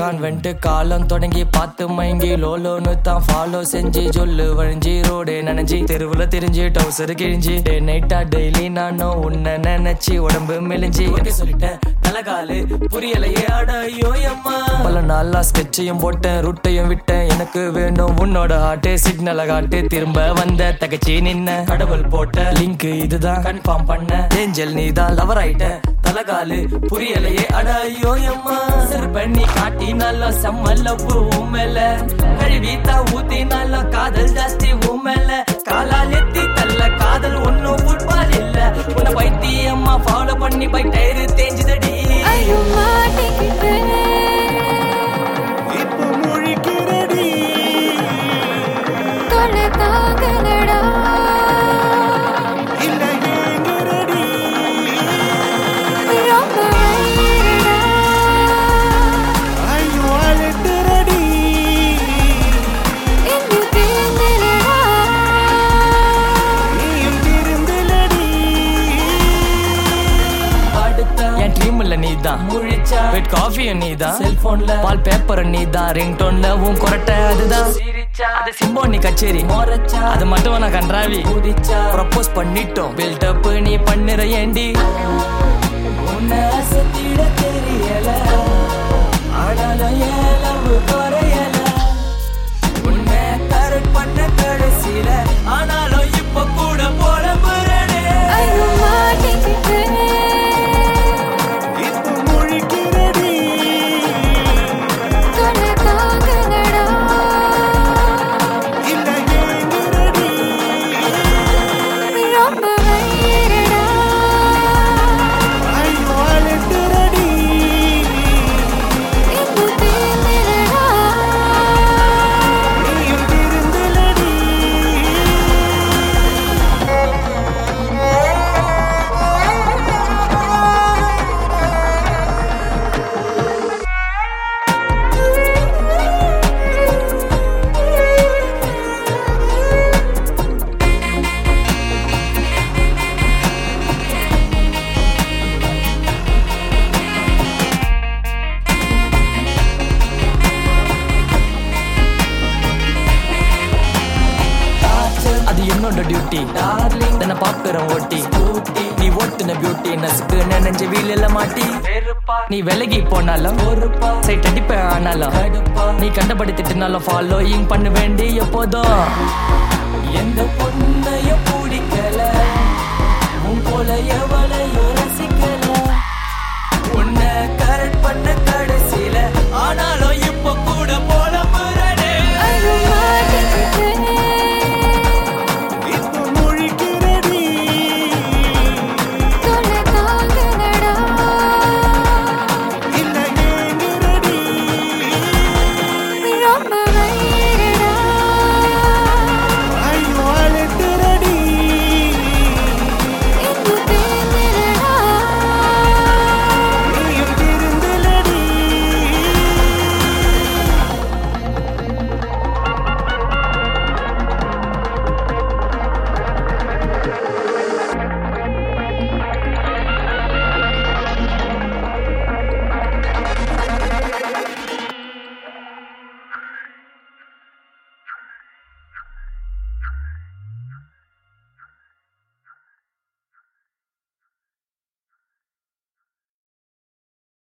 convent காலம் தொடங்கி பார்த்து மயங்கி லோலோன்னு தான் ஃபாலோ செஞ்சு சொல்லு வழிஞ்சி ரோடு நனைஞ்சி தெருவுல தெரிஞ்சு டவுசர் கிழிஞ்சி டே நைட்டா டெய்லி நானும் உன்னை நினைச்சு உடம்பு மெலிஞ்சி ஓகே சொல்லிட்டேன் தலகாலு புரியலையே அட ஐயோ அம்மா பல நாளா ஸ்கெட்சையும் போட்டேன் ரூட்டையும் விட்டேன் எனக்கு வேணும் உன்னோட ஹார்ட் சிக்னலை காட்டு திரும்ப வந்த தகச்சி நின்ன கடவுள் போட்ட லிங்க் இதுதான் கன்ஃபார்ம் பண்ண ஏஞ்சல் நீ தான் லவர் ஆயிட்ட தலகாலு புரியலையே அட ஐயோ அம்மா சரி பண்ணி காட்டி நல்லா செம்ம லவ் உண்மையில கழுவி தான் ஊத்தி நல்லா காதல் ஜாஸ்தி உண்மையில காலால் எத்தி தள்ள காதல் ஒன்னும் ஃபுட்பால் இல்ல உன்னை பைத்தியம்மா ஃபாலோ பண்ணி பை டயரு தேஞ்சுதடி ஐயோ மாட்டிக்கிட்டேன் இப்போ முழிக்கிறடி தொலை தாங்கலடா இல்ல ஏங்குறடி ரொம்ப வயிறுடா ஐயோ அழுத்துறடி இன்னும் தீர்ந்திலடா நீயும் திருந்தலடி என் ட்ரீம்ல நீ தான் முழிச்சா வெட் காஃபியும் நீ தான் செல்போன்ல பால் பேப்பர் நீ தான் ரிங் டோன்ல உன் கொரட்டை அதுதான் அது சிம்போனி கச்சேரி மோரச்சா அது மட்டும் நான் கன்றாவி ப்ரப்போஸ் பண்ணிட்டோம் பில்டப் நீ பண்ணுற ஏண்டி உன்னை அசத்திட தெரியல ஆனாலும் என் love குறையல உன்னை கரெக்ட் பண்ண கடைசியில ஆனாலும் இப்ப கூட போல புரணே ஐயோ மாட்டிக்கிட்டேன் இப்போ முழிக்கிறடி தொலை தாங்கலடா இல்ல ஏங்குறடி ரொம்ப வயிறுடா ஐயோ அழுத்துறடி இன்னும் தீர்ந்திலடா நீயும் திருந்தலடி அது என்னோட டியூட்டி டார்லிங் தன்னை பாக்குறேன் ஓட்டி நீ ஓட்டுன பியூட்டி நசுக்கு நினைஞ்ச வீலில மாட்டி நீ விலகி போனாலும் சைட் அடிப்பேன் ஆனாலும் நீ கண்டபடி திட்டினாலும் ஃபாலோயிங் பண்ண வேண்டி எப்போதும் எந்த பொண்ணையும் பிடிக்கல உன் போல எவளையும்